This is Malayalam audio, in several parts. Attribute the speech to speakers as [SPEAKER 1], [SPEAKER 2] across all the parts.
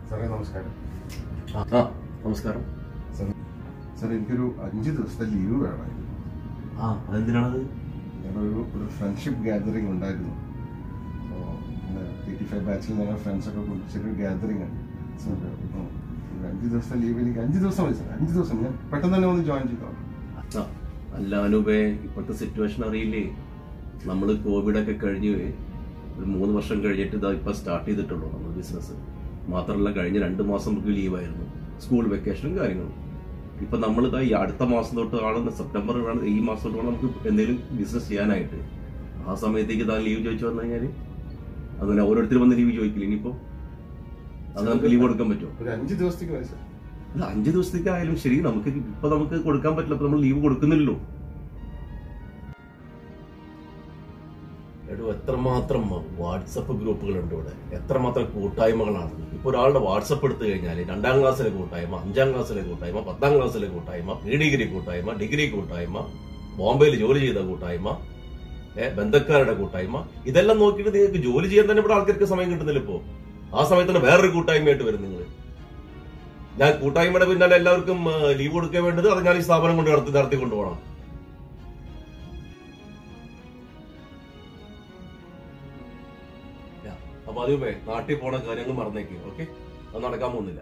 [SPEAKER 1] സാറേ നമസ്കാരം
[SPEAKER 2] ആ നമസ്കാരം
[SPEAKER 1] സാർ സാർ എനിക്കൊരു അഞ്ച് ദിവസത്തെ ലീവ് വേണമായിരുന്നു
[SPEAKER 2] ആ അതെന്തിനാണത്
[SPEAKER 1] ഞങ്ങളൊരു ഒരു ഫ്രണ്ട്ഷിപ്പ് ഗ്യാതറിംഗ് ഉണ്ടായിരുന്നു എയ്റ്റി ഫൈവ് ബാച്ചിൽ ഞങ്ങൾ ഫ്രണ്ട്സൊക്കെ കുറിച്ചൊരു ഗ്യാതറിംഗ് ആണ് So, ഉം, ഒരു അഞ്ച് ദിവസത്തെ ലീവ് എനിക്ക് അഞ്ച് ദിവസം മതി സാർ അഞ്ച് ദിവസം ഞാൻ പെട്ടെന്ന് തന്നെ ഒന്ന് ജോയിൻ ചെയ്തോളാം
[SPEAKER 2] ആ അല്ല അനൂപേ ഇപ്പോഴത്തെ സിറ്റുവേഷൻ അറിയില്ലേ നമ്മൾ കോവിഡ് ഒക്കെ കഴിഞ്ഞ് ഒരു മൂന്ന് വർഷം കഴിഞ്ഞിട്ട് ഇതാ ഇപ്പൊ സ്റ്റാർട്ട് ചെയ്തിട്ടുള്ളൂ നമ്മൾ ബിസിനസ് മാത്രമല്ല കഴിഞ്ഞ രണ്ട് മാസം നമുക്ക് ലീവായിരുന്നു സ്കൂൾ വെക്കേഷനും കാര്യങ്ങളും ഇപ്പൊ നമ്മൾ ഇതാ ഈ അടുത്ത മാസം തൊട്ട് ആണ് സെപ്റ്റംബർ വേണം ഈ മാസം തൊട്ട് വേണം നമുക്ക് എന്തെങ്കിലും ബിസിനസ് ചെയ്യാനായിട്ട് ആ സമയത്തേക്ക് താൻ ലീവ് ചോദിച്ചു വന്നു കഴിഞ്ഞാൽ അങ്ങനെ ഓരോരുത്തർ വന്ന് ലീവ് ചോദിക്കില്ല ഇനിയിപ്പോ അത് നമുക്ക് ലീവ് കൊടുക്കാൻ പറ്റുമോ
[SPEAKER 1] ഒരു അഞ്ച് ദിവസത്തേക്ക് മതി സാർ
[SPEAKER 2] അല്ല അഞ്ച് ദിവസത്തേക്ക് ആയാലും ശരി നമുക്ക് ഇപ്പൊ നമുക്ക് കൊടുക്കാൻ പറ്റില്ല ഇപ്പൊ നമ്മൾ ലീവ് കൊടുക്കുന്നില്ലല്ലോ എടോ എത്രമാത്രം വാട്സപ്പ് ഗ്രൂപ്പുകളുണ്ട് ഇവിടെ എത്രമാത്രം കൂട്ടായ്മകളാണ് ഇപ്പൊ ഒരാളുടെ വാട്സപ്പ് എടുത്തു കഴിഞ്ഞാൽ രണ്ടാം ക്ലാസ്സിലെ കൂട്ടായ്മ അഞ്ചാം ക്ലാസ്സിലെ കൂട്ടായ്മ പത്താം ക്ലാസ്സിലെ കൂട്ടായ്മ പ്രീ ഡിഗ്രി കൂട്ടായ്മ ഡിഗ്രി കൂട്ടായ്മ ബോംബെയിൽ ജോലി ചെയ്ത കൂട്ടായ്മ ഏഹ് ബന്ധക്കാരുടെ കൂട്ടായ്മ ഇതെല്ലാം നോക്കിയിട്ട് നിങ്ങൾക്ക് ജോലി ചെയ്യാൻ തന്നെ ഇവിടെ ആൾക്കാർക്ക് സമയം കിട്ടുന്നില്ല ഇപ്പോ ആ സമയത്താണ് വേറൊരു കൂട്ടായ്മയായിട്ട് വരും നിങ്ങൾ ഞാൻ കൂട്ടായ്മയുടെ പിന്നാലെ എല്ലാവർക്കും ആ, ലീവ് കൊടുക്കാൻ വേണ്ടത് അത് ഞാൻ ഈ സ്ഥാപനം കൊണ്ട് നടത്തി നടത്തി കൊണ്ടുപോകണം യാ, അപ്പൊ അതുമേ നാട്ടിൽ പോണ കാര്യങ്ങൾ മറന്നേക്കും ഓക്കെ അത് നടക്കാൻ പോകുന്നില്ല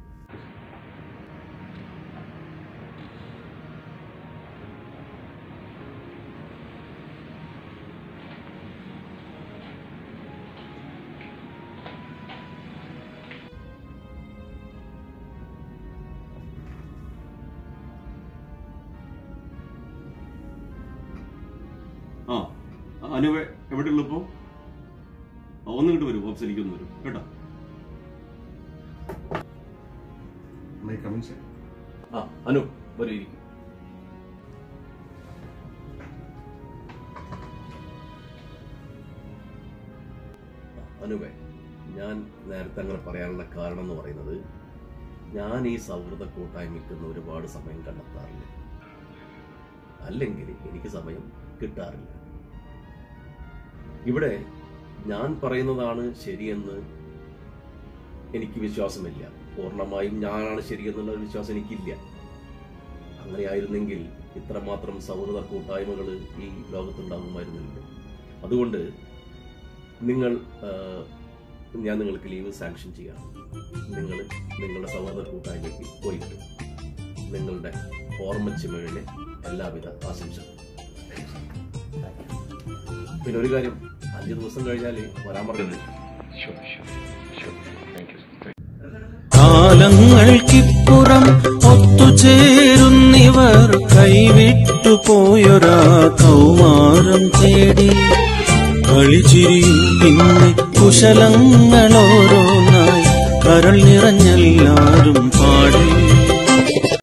[SPEAKER 2] ആ അനുവേ എവിടെയുള്ള ഇപ്പോ ഒന്ന് ഇങ്ങോട്ട് വരും ഓഫീസിലേക്ക് ഒന്ന് വരും കേട്ടോ
[SPEAKER 1] മൈ കമൻ സാർ
[SPEAKER 2] ആ അനു വരൂ ഇരിക്കും അനുവേ ഞാൻ നേരത്തെ അങ്ങനെ പറയാനുള്ള കാരണം എന്ന് പറയുന്നത് ഞാൻ ഈ സൗഹൃദ കൂട്ടായ്മയ്ക്കുന്ന ഒരുപാട് സമയം കണ്ടെത്താറില്ല അല്ലെങ്കിൽ എനിക്ക് സമയം കിട്ടാറില്ല ഇവിടെ ഞാൻ പറയുന്നതാണ് ശരിയെന്ന് എനിക്ക് വിശ്വാസമില്ല പൂർണ്ണമായും ഞാനാണ് ശരിയെന്നുള്ള ഒരു വിശ്വാസം എനിക്കില്ല അങ്ങനെയായിരുന്നെങ്കിൽ ഇത്രമാത്രം സൗഹൃദ കൂട്ടായ്മകൾ ഈ ലോകത്തുണ്ടാകുമായിരുന്നില്ല അതുകൊണ്ട് നിങ്ങൾ ആ, ഞാൻ നിങ്ങൾക്ക് ലീവ് സാങ്ഷൻ ചെയ്യാം നിങ്ങൾ നിങ്ങളുടെ സൗഹൃദ കൂട്ടായ്മയ്ക്ക് പോയിട്ട് നിങ്ങളുടെ ഓർമ്മച്ചിമയിലെ എല്ലാവിധ ആശംസകളും പിന്നെ ഒരു കാര്യം അഞ്ച് ദിവസം കഴിഞ്ഞാൽ വരാൻ പറഞ്ഞത്
[SPEAKER 3] കാലങ്ങൾക്കിപ്പുറം ഒത്തുചേരുന്നിവർ കൈവിട്ടു പോയൊരാ കൗമാരം തേടി കളിച്ചിരിയും പിന്നെ കുശലങ്ങളോരോന്നായി കരൾ നിറഞ്ഞെല്ലാരും പാടി